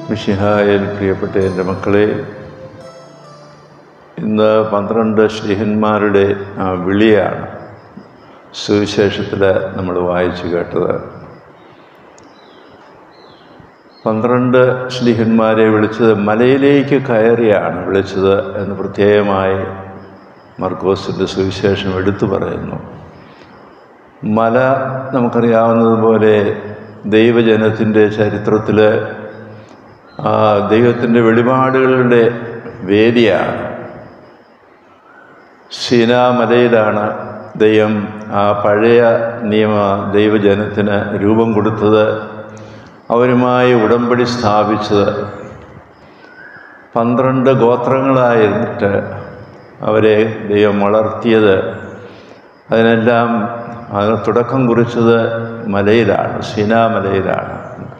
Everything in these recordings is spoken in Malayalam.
മിഷിഹായിൽ പ്രിയപ്പെട്ട എൻ്റെ മക്കളെ ഇന്ന് പന്ത്രണ്ട് ശ്രീഹന്മാരുടെ ആ വിളിയാണ് സുവിശേഷത്തിൽ നമ്മൾ വായിച്ചു കേട്ടത് പന്ത്രണ്ട് ശ്ലീഹന്മാരെ വിളിച്ചത് മലയിലേക്ക് കയറിയാണ് വിളിച്ചത് എന്ന് പ്രത്യേകമായി മർക്കോസിൻ്റെ സുവിശേഷം എടുത്തു പറയുന്നു മല നമുക്കറിയാവുന്നതുപോലെ ദൈവജനത്തിൻ്റെ ചരിത്രത്തിൽ ദൈവത്തിൻ്റെ വെളിപാടുകളുടെ വേദിയാണ് സീനാമലയിലാണ് ദൈവം ആ പഴയ നിയമ ദൈവജനത്തിന് രൂപം കൊടുത്തത് അവരുമായി ഉടമ്പടി സ്ഥാപിച്ചത് പന്ത്രണ്ട് ഗോത്രങ്ങളായിട്ട് അവരെ ദൈവം വളർത്തിയത് അതിനെല്ലാം അതിന് തുടക്കം കുറിച്ചത് മലയിലാണ് സീനാമലയിലാണ്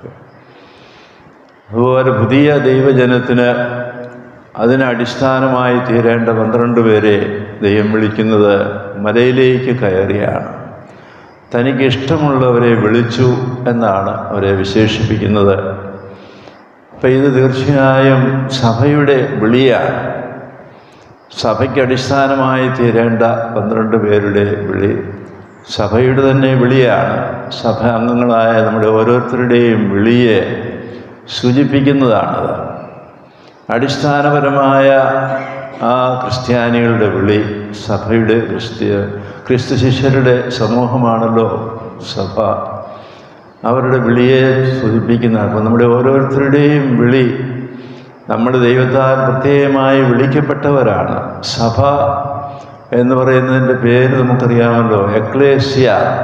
അതുപോലെ പുതിയ ദൈവജനത്തിന് അതിന് അടിസ്ഥാനമായി തീരേണ്ട പന്ത്രണ്ട് പേരെ ദൈവം വിളിക്കുന്നത് മലയിലേക്ക് കയറിയാണ് തനിക്ക് ഇഷ്ടമുള്ളവരെ വിളിച്ചു എന്നാണ് അവരെ വിശേഷിപ്പിക്കുന്നത് അപ്പം ഇത് തീർച്ചയായും സഭയുടെ വിളിയാണ് സഭയ്ക്ക് അടിസ്ഥാനമായി തീരേണ്ട പന്ത്രണ്ട് പേരുടെ വിളി സഭയുടെ തന്നെ വിളിയാണ് സഭ അംഗങ്ങളായ നമ്മുടെ ഓരോരുത്തരുടെയും വിളിയെ സൂചിപ്പിക്കുന്നതാണത് അടിസ്ഥാനപരമായ ആ ക്രിസ്ത്യാനികളുടെ വിളി സഭയുടെ ക്രിസ്ത്യ ക്രിസ്തു ശിഷ്യരുടെ സമൂഹമാണല്ലോ സഭ അവരുടെ വിളിയെ സൂചിപ്പിക്കുന്ന അപ്പം നമ്മുടെ ഓരോരുത്തരുടെയും വിളി നമ്മൾ ദൈവത്താൽ പ്രത്യേകമായി വിളിക്കപ്പെട്ടവരാണ് സഭ എന്ന് പറയുന്നതിൻ്റെ പേര് നമുക്കറിയാമല്ലോ എക്ലേസ്യ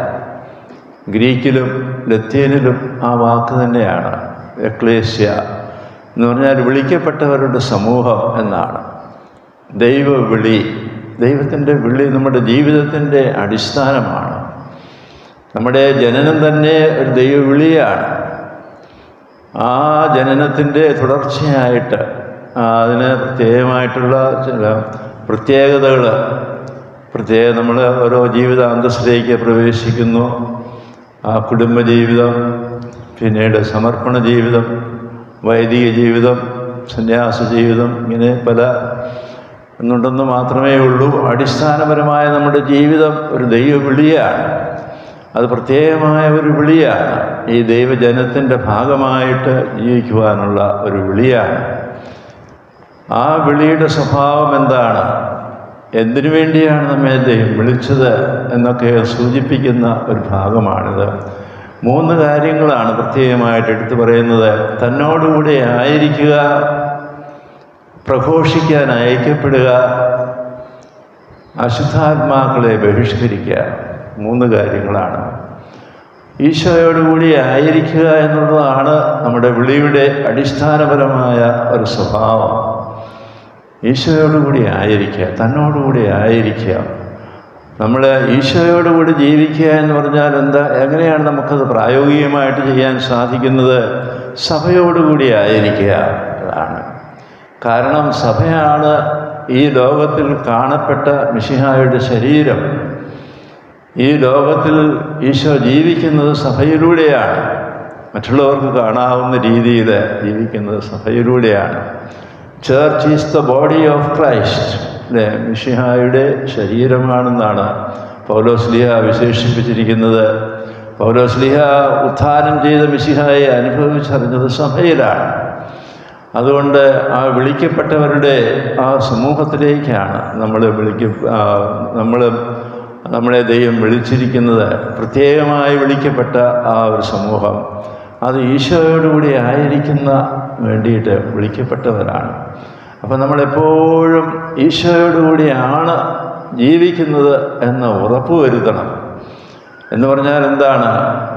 ഗ്രീക്കിലും ലത്തീനിലും ആ വാക്ക് തന്നെയാണ് എക്ലേസ്യ എന്ന് പറഞ്ഞാൽ വിളിക്കപ്പെട്ടവരുടെ സമൂഹം എന്നാണ് ദൈവ വിളി ദൈവത്തിൻ്റെ വിളി നമ്മുടെ ജീവിതത്തിൻ്റെ അടിസ്ഥാനമാണ് നമ്മുടെ ജനനം തന്നെ ഒരു ദൈവവിളിയാണ് ആ ജനനത്തിൻ്റെ തുടർച്ചയായിട്ട് അതിന് പ്രത്യേകമായിട്ടുള്ള ചില പ്രത്യേകതകൾ പ്രത്യേക നമ്മൾ ഓരോ ജീവിത അന്തസ്സിലേക്ക് പ്രവേശിക്കുന്നു ആ കുടുംബജീവിതം പിന്നീട് സമർപ്പണ ജീവിതം വൈദിക ജീവിതം സന്യാസ ജീവിതം ഇങ്ങനെ പല എന്നുണ്ടെന്ന് മാത്രമേ ഉള്ളൂ അടിസ്ഥാനപരമായ നമ്മുടെ ജീവിതം ഒരു ദൈവവിളിയാണ് അത് പ്രത്യേകമായ ഒരു വിളിയാണ് ഈ ദൈവജനത്തിൻ്റെ ഭാഗമായിട്ട് ജീവിക്കുവാനുള്ള ഒരു വിളിയാണ് ആ വിളിയുടെ സ്വഭാവം എന്താണ് എന്തിനു വേണ്ടിയാണ് നമ്മെ ദൈവം വിളിച്ചത് എന്നൊക്കെ സൂചിപ്പിക്കുന്ന ഒരു ഭാഗമാണിത് മൂന്ന് കാര്യങ്ങളാണ് പ്രത്യേകമായിട്ട് എടുത്തു പറയുന്നത് തന്നോടുകൂടെ ആയിരിക്കുക പ്രഘോഷിക്കാൻ അയക്കപ്പെടുക അശുദ്ധാത്മാക്കളെ ബഹിഷ്കരിക്കുക മൂന്ന് കാര്യങ്ങളാണ് ഈശോയോടുകൂടി ആയിരിക്കുക എന്നുള്ളതാണ് നമ്മുടെ വിളിയുടെ അടിസ്ഥാനപരമായ ഒരു സ്വഭാവം ഈശോയോടുകൂടി ആയിരിക്കുക തന്നോടുകൂടി ആയിരിക്കുക നമ്മൾ ഈശോയോടുകൂടി ജീവിക്കുക എന്ന് പറഞ്ഞാൽ എന്താ എങ്ങനെയാണ് നമുക്കത് പ്രായോഗികമായിട്ട് ചെയ്യാൻ സാധിക്കുന്നത് സഭയോടുകൂടി ആയിരിക്കുക അതാണ് കാരണം സഭയാണ് ഈ ലോകത്തിൽ കാണപ്പെട്ട മിഷിഹായുടെ ശരീരം ഈ ലോകത്തിൽ ഈശോ ജീവിക്കുന്നത് സഭയിലൂടെയാണ് മറ്റുള്ളവർക്ക് കാണാവുന്ന രീതിയിൽ ജീവിക്കുന്നത് സഭയിലൂടെയാണ് church is the body of Christ അല്ലേ മിഷിഹായുടെ ശരീരമാണെന്നാണ് പൗലോസ്ലിഹ വിശേഷിപ്പിച്ചിരിക്കുന്നത് പൗലോസ്ലിഹ ഉത്ഥാനം ചെയ്ത മിഷിഹായെ അനുഭവിച്ചറിഞ്ഞത് സഭയിലാണ് അതുകൊണ്ട് ആ വിളിക്കപ്പെട്ടവരുടെ ആ സമൂഹത്തിലേക്കാണ് നമ്മൾ വിളിക്ക നമ്മൾ നമ്മളെ ദൈവം വിളിച്ചിരിക്കുന്നത് പ്രത്യേകമായി വിളിക്കപ്പെട്ട ആ ഒരു സമൂഹം അത് ഈശോയോടുകൂടി ആയിരിക്കുന്ന വേണ്ടിയിട്ട് വിളിക്കപ്പെട്ടവരാണ് അപ്പം നമ്മളെപ്പോഴും ഈശോയോടുകൂടിയാണ് ജീവിക്കുന്നത് എന്ന് ഉറപ്പുവരുത്തണം എന്ന് പറഞ്ഞാൽ എന്താണ്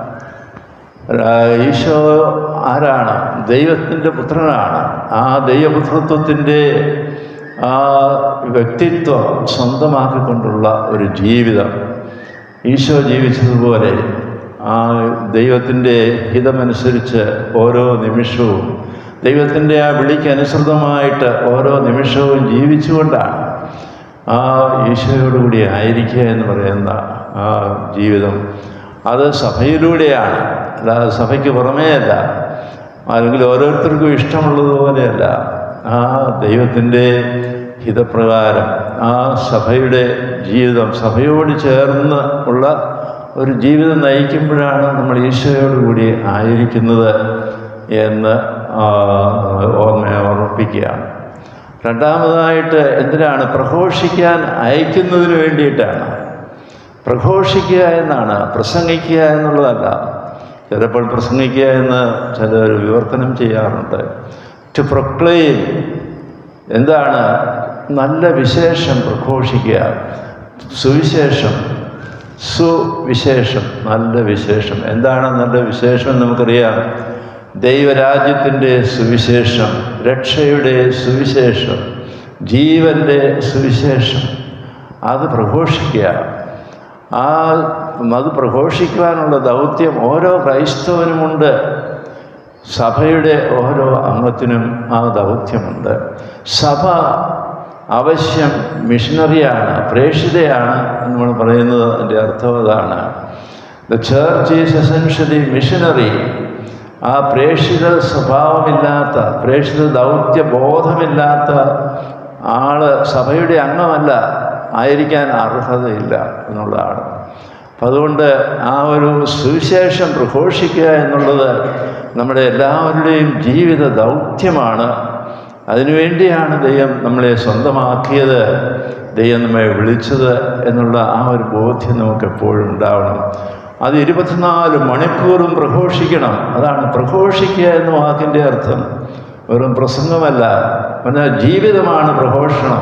ഈശോ ആരാണ് ദൈവത്തിൻ്റെ പുത്രനാണ് ആ ദൈവപുത്രത്വത്തിൻ്റെ ആ വ്യക്തിത്വം സ്വന്തമാക്കിക്കൊണ്ടുള്ള ഒരു ജീവിതം ഈശോ ജീവിച്ചതുപോലെ ആ ദൈവത്തിൻ്റെ ഹിതമനുസരിച്ച് ഓരോ നിമിഷവും ദൈവത്തിൻ്റെ ആ വിളിക്ക് അനുസൃതമായിട്ട് ഓരോ നിമിഷവും ജീവിച്ചുകൊണ്ടാണ് ആ ഈശോയോടുകൂടി ആയിരിക്കുക എന്ന് പറയുന്ന ആ ജീവിതം അത് സഭയിലൂടെയാണ് അല്ലാതെ സഭയ്ക്ക് പുറമേ അല്ല അല്ലെങ്കിൽ ഓരോരുത്തർക്കും ഇഷ്ടമുള്ളതുപോലെയല്ല ആ ദൈവത്തിൻ്റെ ഹിതപ്രകാരം ആ സഭയുടെ ജീവിതം സഭയോട് ചേർന്ന് ഉള്ള ഒരു ജീവിതം നയിക്കുമ്പോഴാണ് നമ്മൾ ഈശോയോടുകൂടി ആയിരിക്കുന്നത് എന്ന് ആ, ഓർമ്മയെ ഓർമ്മിപ്പിക്കുകയാണ് രണ്ടാമതായിട്ട് എന്തിനാണ് പ്രഘോഷിക്കാൻ അയക്കുന്നതിന് വേണ്ടിയിട്ടാണ് പ്രഘോഷിക്കുക എന്നാണ് പ്രസംഗിക്കുക എന്നുള്ളതല്ല ചിലപ്പോൾ പ്രസംഗിക്കുക എന്ന് ചിലർ വിവർത്തനം ചെയ്യാറുണ്ട് ടു പ്രൊക്ലെയിം എന്താണ് നല്ല വിശേഷം പ്രഘോഷിക്കുക സുവിശേഷം സുവിശേഷം നല്ല വിശേഷം എന്താണ് നല്ല വിശേഷം എന്ന് നമുക്കറിയാം ദൈവരാജ്യത്തിൻ്റെ സുവിശേഷം രക്ഷയുടെ സുവിശേഷം ജീവൻ്റെ സുവിശേഷം അത് പ്രഘോഷിക്കുക ആ അത് പ്രഘോഷിക്കുവാനുള്ള ദൗത്യം ഓരോ ക്രൈസ്തവനുമുണ്ട് സഭയുടെ ഓരോ അംഗത്തിനും ആ ദൗത്യമുണ്ട് സഭ അവശ്യം മിഷണറിയാണ് പ്രേക്ഷിതയാണ് എന്ന് നമ്മൾ പറയുന്നത് അതിൻ്റെ അർത്ഥം അതാണ് the church is essentially missionary ആ പ്രേക്ഷിത സ്വഭാവമില്ലാത്ത പ്രേക്ഷിത ദൗത്യ ബോധമില്ലാത്ത ആള് സഭയുടെ അംഗമല്ല ആയിരിക്കാൻ അർഹതയില്ല എന്നുള്ളതാണ് അപ്പം അതുകൊണ്ട് ആ ഒരു സുവിശേഷം പ്രഘോഷിക്കുക എന്നുള്ളത് നമ്മുടെ എല്ലാവരുടെയും ജീവിത ദൗത്യമാണ് അതിനുവേണ്ടിയാണ് ദൈവം നമ്മളെ സ്വന്തമാക്കിയത് ദൈവം നമ്മെ വിളിച്ചത് എന്നുള്ള ആ ഒരു ബോധ്യം നമുക്ക് എപ്പോഴും ഉണ്ടാവണം അത് ഇരുപത്തിനാല് മണിക്കൂറും പ്രഘോഷിക്കണം അതാണ് പ്രഘോഷിക്കുക എന്ന വാക്കിൻ്റെ അർത്ഥം വെറും പ്രസംഗമല്ല എന്നാൽ ജീവിതമാണ് പ്രഘോഷണം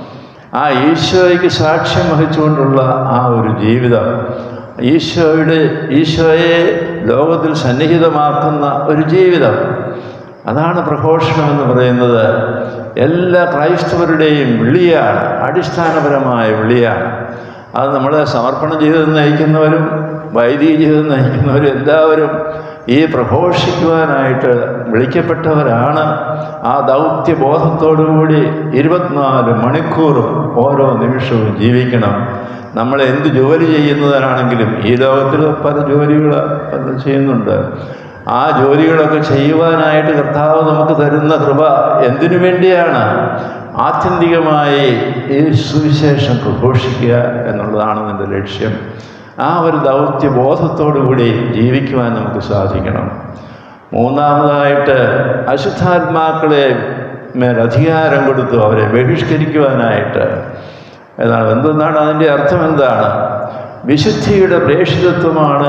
ആ ഈശോയ്ക്ക് സാക്ഷ്യം വഹിച്ചുകൊണ്ടുള്ള ആ ഒരു ജീവിതം ഈശോയുടെ ഈശോയെ ലോകത്തിൽ സന്നിഹിതമാക്കുന്ന ഒരു ജീവിതം അതാണ് പ്രഘോഷണം എന്ന് പറയുന്നത് എല്ലാ ക്രൈസ്തവരുടെയും വിളിയാണ് അടിസ്ഥാനപരമായ വിളിയാണ് അത് നമ്മളെ സമർപ്പണ ജീവിതം നയിക്കുന്നവരും വൈദിക ജീവിതം നയിക്കുന്നവരും എല്ലാവരും ഈ പ്രഘോഷിക്കുവാനായിട്ട് വിളിക്കപ്പെട്ടവരാണ് ആ ദൗത്യബോധത്തോടുകൂടി ഇരുപത്തിനാല് മണിക്കൂറും ഓരോ നിമിഷവും ജീവിക്കണം നമ്മൾ എന്ത് ജോലി ചെയ്യുന്നതിനാണെങ്കിലും ഈ ലോകത്തിൽ പല ജോലികൾ പലരും ചെയ്യുന്നുണ്ട് ആ ജോലികളൊക്കെ ചെയ്യുവാനായിട്ട് കർത്താവ് നമുക്ക് തരുന്ന കൃപ എന്തിനു വേണ്ടിയാണ് ആത്യന്തികമായി ഈ സുവിശേഷം പ്രഘോഷിക്കുക എന്നുള്ളതാണ് എൻ്റെ ലക്ഷ്യം ആ ഒരു ദൗത്യബോധത്തോടുകൂടി ജീവിക്കുവാൻ നമുക്ക് സാധിക്കണം മൂന്നാമതായിട്ട് അശുദ്ധാത്മാക്കളെ മേൽ അധികാരം കൊടുത്തു അവരെ ബഹിഷ്കരിക്കുവാനായിട്ട് ഏതാണ് എന്തെന്നാണ് അതിൻ്റെ അർത്ഥം എന്താണ് വിശുദ്ധിയുടെ പ്രേക്ഷിതത്വമാണ്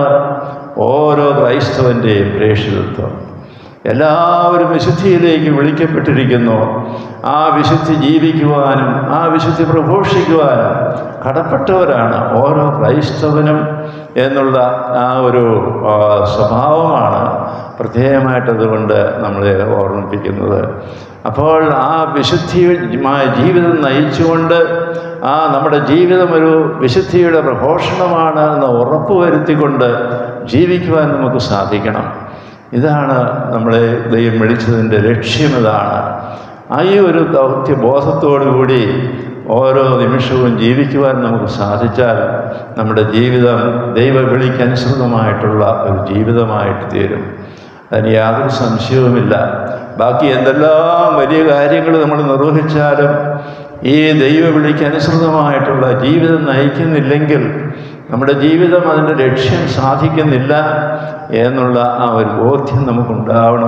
ഓരോ ക്രൈസ്തവൻ്റെയും പ്രേക്ഷിതത്വം എല്ലാവരും വിശുദ്ധിയിലേക്ക് വിളിക്കപ്പെട്ടിരിക്കുന്നു ആ വിശുദ്ധി ജീവിക്കുവാനും ആ വിശുദ്ധി പ്രഘോഷിക്കുവാനും കടപ്പെട്ടവരാണ് ഓരോ ക്രൈസ്തവനും എന്നുള്ള ആ ഒരു ആ, സ്വഭാവമാണ് പ്രത്യേകമായിട്ടതുകൊണ്ട് നമ്മളെ ഓർമ്മിപ്പിക്കുന്നത് അപ്പോൾ ആ വിശുദ്ധിമായ ജീവിതം നയിച്ചുകൊണ്ട് ആ നമ്മുടെ ജീവിതം ഒരു വിശുദ്ധിയുടെ പ്രഘോഷണമാണ് എന്ന് ഉറപ്പുവരുത്തിക്കൊണ്ട് ജീവിക്കുവാൻ നമുക്ക് സാധിക്കണം ഇതാണ് നമ്മളെ ദൈവം വിളിച്ചതിൻ്റെ ലക്ഷ്യം ഇതാണ് ആ ഈ ഒരു ദൗത്യബോധത്തോടുകൂടി ഓരോ നിമിഷവും ജീവിക്കുവാൻ നമുക്ക് സാധിച്ചാൽ നമ്മുടെ ജീവിതം ദൈവ വിളിക്കനുസൃതമായിട്ടുള്ള ഒരു ജീവിതമായിട്ട് തീരും അതിന് യാതൊരു സംശയവുമില്ല ബാക്കി എന്തെല്ലാം വലിയ കാര്യങ്ങൾ നമ്മൾ നിർവഹിച്ചാലും ഈ ദൈവ വിളിക്കനുസൃതമായിട്ടുള്ള ജീവിതം നയിക്കുന്നില്ലെങ്കിൽ നമ്മുടെ ജീവിതം അതിൻ്റെ ലക്ഷ്യം സാധിക്കുന്നില്ല എന്നുള്ള ആ ഒരു ബോധ്യം നമുക്കുണ്ടാവണം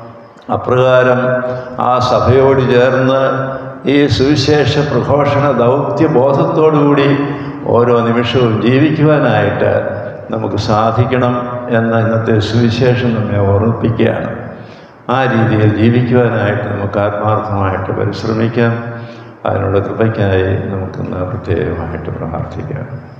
അപ്രകാരം ആ സഭയോട് ചേർന്ന് ഈ സുവിശേഷ പ്രഘോഷണ ദൗത്യബോധത്തോടുകൂടി ഓരോ നിമിഷവും ജീവിക്കുവാനായിട്ട് നമുക്ക് സാധിക്കണം എന്ന ഇന്നത്തെ സുവിശേഷം നമ്മെ ഓർമ്മിപ്പിക്കുകയാണ് ആ രീതിയിൽ ജീവിക്കുവാനായിട്ട് നമുക്ക് ആത്മാർത്ഥമായിട്ട് പരിശ്രമിക്കാം അതിനുള്ള കൃപയ്ക്കായി നമുക്കിന്ന് പ്രത്യേകമായിട്ട് പ്രാർത്ഥിക്കാം